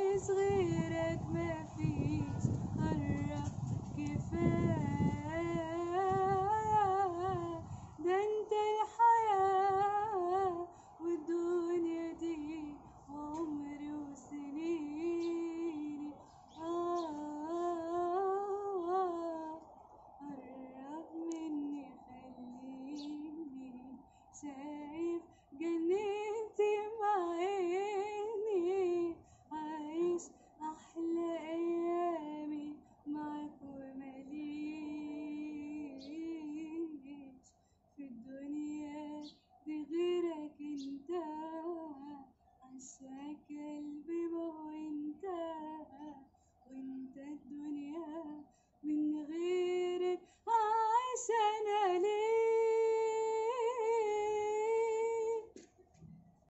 عايز غيرك مفيش قرب كفاية ده انت الحياة والدنيا دي عمري وسنيني آه قرب مني خليني شايف جنتي بعيني عايش أحلى أيامي معاك ومليش في الدنيا دي غيرك انت عشاك قلبي ما هو انت وانت الدنيا من غيرك عايشة